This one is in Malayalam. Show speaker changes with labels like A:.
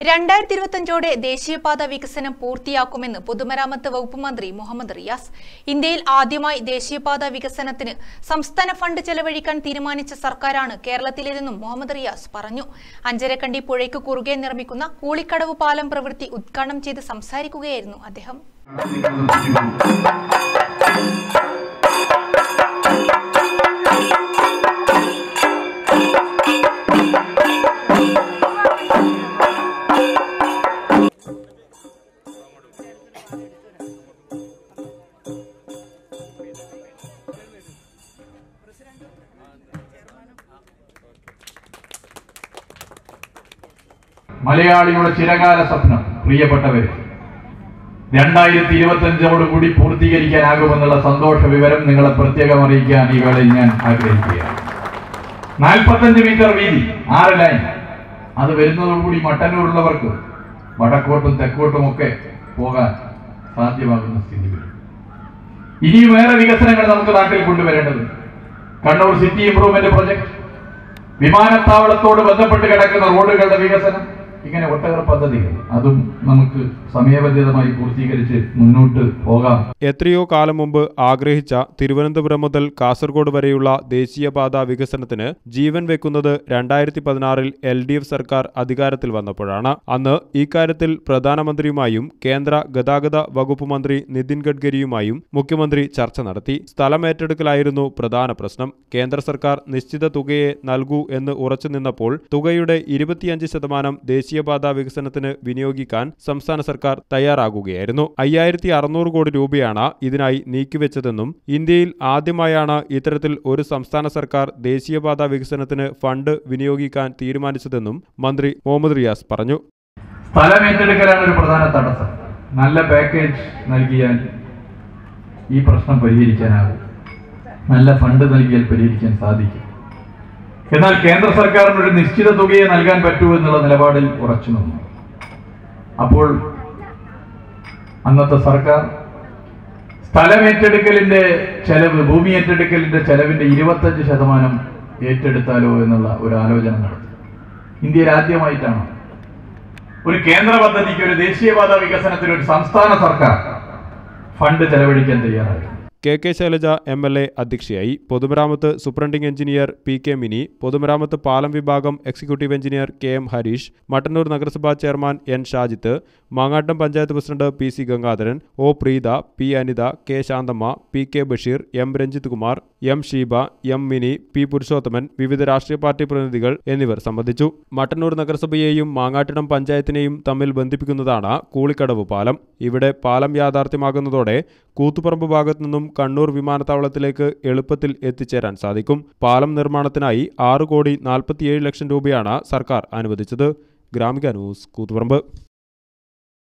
A: രണ്ടായിരത്തി ഇരുപത്തിയഞ്ചോടെ ദേശീയപാത വികസനം പൂർത്തിയാക്കുമെന്ന് പൊതുമരാമത്ത് വകുപ്പ് മന്ത്രി മുഹമ്മദ് റിയാസ് ഇന്ത്യയിൽ ആദ്യമായി ദേശീയപാത വികസനത്തിന് സംസ്ഥാന ഫണ്ട് ചെലവഴിക്കാൻ തീരുമാനിച്ച സർക്കാരാണ് കേരളത്തിലേതെന്നും മുഹമ്മദ് റിയാസ് പറഞ്ഞു അഞ്ചരക്കണ്ടി പുഴയ്ക്ക് കുറുകെ നിർമ്മിക്കുന്ന കൂളിക്കടവ് പാലം പ്രവൃത്തി ഉദ്ഘാടനം ചെയ്ത് സംസാരിക്കുകയായിരുന്നു അദ്ദേഹം
B: മലയാളിയുടെ ചിരകാല സ്വപ്നം പ്രിയപ്പെട്ടവര് രണ്ടായിരത്തി ഇരുപത്തി കൂടി പൂർത്തീകരിക്കാനാകുമെന്നുള്ള സന്തോഷ വിവരം നിങ്ങളെ പ്രത്യേകം അറിയിക്കാൻ ഈ വേളയിൽ ഞാൻ ആഗ്രഹിക്കുകയാണ് നാൽപ്പത്തഞ്ച് മീറ്റർ വീതി ആറ് ലൈൻ അത് വരുന്നതോടുകൂടി മട്ടന്നൂരുള്ളവർക്ക് വടക്കോട്ടും തെക്കോട്ടും ഒക്കെ പോകാൻ സാധ്യമാകുന്ന സ്ഥിതി വരും ഇനിയും ഏറെ വികസനങ്ങൾ നമുക്ക് നാട്ടിൽ കൊണ്ടുവരേണ്ടതുണ്ട് കണ്ണൂർ സിറ്റി ഇംപ്രൂവ്മെന്റ് പ്രൊജക്ട് വിമാനത്താവളത്തോട് ബന്ധപ്പെട്ട് കിടക്കുന്ന റോഡുകളുടെ വികസനം ഇങ്ങനെ ഒട്ടേറെ പദ്ധതികൾ അതും നമുക്ക് സമയബന്ധിതമായി പൂർത്തീകരിച്ച് മുന്നോട്ട് പോകാം
C: എത്രയോ കാലം മുമ്പ് ആഗ്രഹിച്ച തിരുവനന്തപുരം മുതൽ കാസർഗോഡ് വരെയുള്ള ദേശീയപാത വികസനത്തിന് ജീവൻ വെക്കുന്നത് രണ്ടായിരത്തി പതിനാറിൽ എൽ ഡി എഫ് സർക്കാർ അധികാരത്തിൽ വന്നപ്പോഴാണ് അന്ന് ഇക്കാര്യത്തിൽ പ്രധാനമന്ത്രിയുമായും കേന്ദ്ര ഗതാഗത വകുപ്പ് മന്ത്രി നിതിൻ ഗഡ്കരിയുമായും മുഖ്യമന്ത്രി ചർച്ച നടത്തി സ്ഥലമേറ്റെടുക്കലായിരുന്നു പ്രധാന പ്രശ്നം കേന്ദ്ര സർക്കാർ നിശ്ചിത തുകയെ നൽകൂ എന്ന് ഉറച്ചു നിന്നപ്പോൾ തുകയുടെ ഇരുപത്തിയഞ്ച് ശതമാനം ദേശീയപാത വികസനത്തിന് വിനിയോഗിക്കാൻ സംസ്ഥാന സർക്കാർ തയ്യാറാകുകയായിരുന്നു അയ്യായിരത്തി അറുന്നൂറ് കോടി രൂപയാണ് ഇതിനായി നീക്കിവെച്ചതെന്നും ഇന്ത്യയിൽ ആദ്യമായാണ് ഇത്തരത്തിൽ ഒരു സംസ്ഥാന സർക്കാർ ദേശീയപാത വികസനത്തിന് ഫണ്ട് വിനിയോഗിക്കാൻ തീരുമാനിച്ചതെന്നും മന്ത്രി മുഹമ്മദ് റിയാസ് പറഞ്ഞു
B: സ്ഥലം ഏറ്റെടുക്കലാണ് ഒരു പ്രധാന തടസ്സം നല്ല പാക്കേജ് നൽകിയാൽ ഈ പ്രശ്നം പരിഹരിക്കാനാകും നല്ല ഫണ്ട് നൽകിയാൽ പരിഹരിക്കാൻ സാധിക്കും എന്നാൽ കേന്ദ്ര സർക്കാരിന് ഒരു നിശ്ചിത തുകയെ നൽകാൻ പറ്റൂ എന്നുള്ള നിലപാടിൽ ഉറച്ചു നിന്നു അപ്പോൾ അന്നത്തെ സർക്കാർ സ്ഥലം ഏറ്റെടുക്കലിന്റെ ചെലവ് ഭൂമി ഏറ്റെടുക്കലിന്റെ ചെലവിന്റെ ഇരുപത്തഞ്ച് ശതമാനം ഏറ്റെടുത്താലോ എന്നുള്ള ഒരു ആലോചന നടത്തി ഇന്ത്യയിൽ ആദ്യമായിട്ടാണ് ഒരു കേന്ദ്ര പദ്ധതിക്ക് ഒരു ദേശീയപാത വികസനത്തിന് ഒരു സംസ്ഥാന സർക്കാർ ഫണ്ട് ചെലവഴിക്കാൻ തയ്യാറായി
C: K K Shailaja M L A അധ്യക്ഷയായി പൊതുമരാമത്ത് superintending engineer P K Mini പൊതുമരാമത്ത് പാലം വിഭാഗം executive engineer K M Harish Mattannur നഗരസഭാ chairman N Shajith Mangattam panchayat president P C Gangadharan O Preetha P Anitha K Shanthamma P K Basheer M Ranjith Kumar M Sheeba M Mini P Purushothaman വിവിധ രാഷ്ട്രീയ പാർട്ടി പ്രതിനിധികൾ എന്നിവർ സംബന്ധിച്ചു മട്ടന്നൂർ നഗരസഭയെയും മാങ്ങാട്ടിടം പഞ്ചായത്തിനെയും തമ്മിൽ ബന്ധിപ്പിക്കുന്നതാണ് കൂളിക്കടവ് പാലം ഇവിടെ പാലം യാഥാർത്ഥ്യമാകുന്നതോടെ കൂത്തുപറമ്പ് ഭാഗത്തു നിന്നും കണ്ണൂർ വിമാനത്താവളത്തിലേക്ക് എളുപ്പത്തിൽ എത്തിച്ചേരാൻ സാധിക്കും പാലം നിർമ്മാണത്തിനായി ആറ് കോടി നാൽപ്പത്തിയേഴ് ലക്ഷം രൂപയാണ് സർക്കാർ അനുവദിച്ചത് ഗ്രാമിക ന്യൂസ് കൂത്തുപറമ്പ്